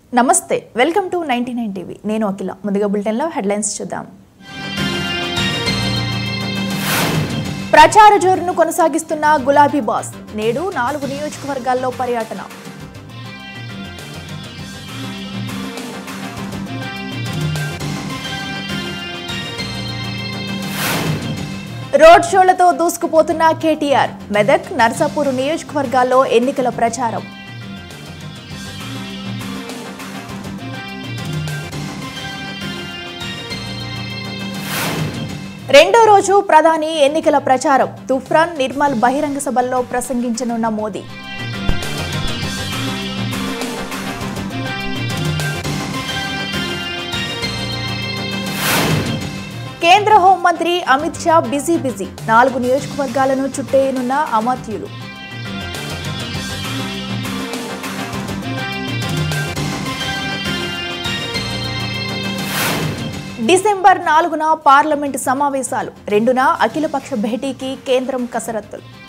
నమస్తే welcome to ninety nine TV నేను అఖిల ముందుగా బులెటిన్లో హెడ్లైన్స్ చూద్దాం ప్రచార జోరును కొనసాగిస్తున్న గులాబీ బాస్ నేడు నాలుగు నియోజకవర్గాల్లో పర్యటన రోడ్ షోలతో దూసుకుపోతున్న కేటీఆర్ మెదక్ నర్సాపూర్ నియోజకవర్గాల్లో ఎన్నికల ప్రచారం రెండో రోజు ప్రధాని ఎన్నికల ప్రచారం తుఫ్రాన్ నిర్మల్ బహిరంగ సభల్లో ప్రసంగించనున్న మోదీ కేంద్ర హోంమంత్రి అమిత్ షా బిజీ బిజీ నాలుగు నియోజకవర్గాలను చుట్టేయనున్న అమాత్యులు డిసెంబర్ నాలుగున పార్లమెంటు సమావేశాలు రెండున అఖిలపక్ష భేటీకి కేంద్రం కసరత్తులు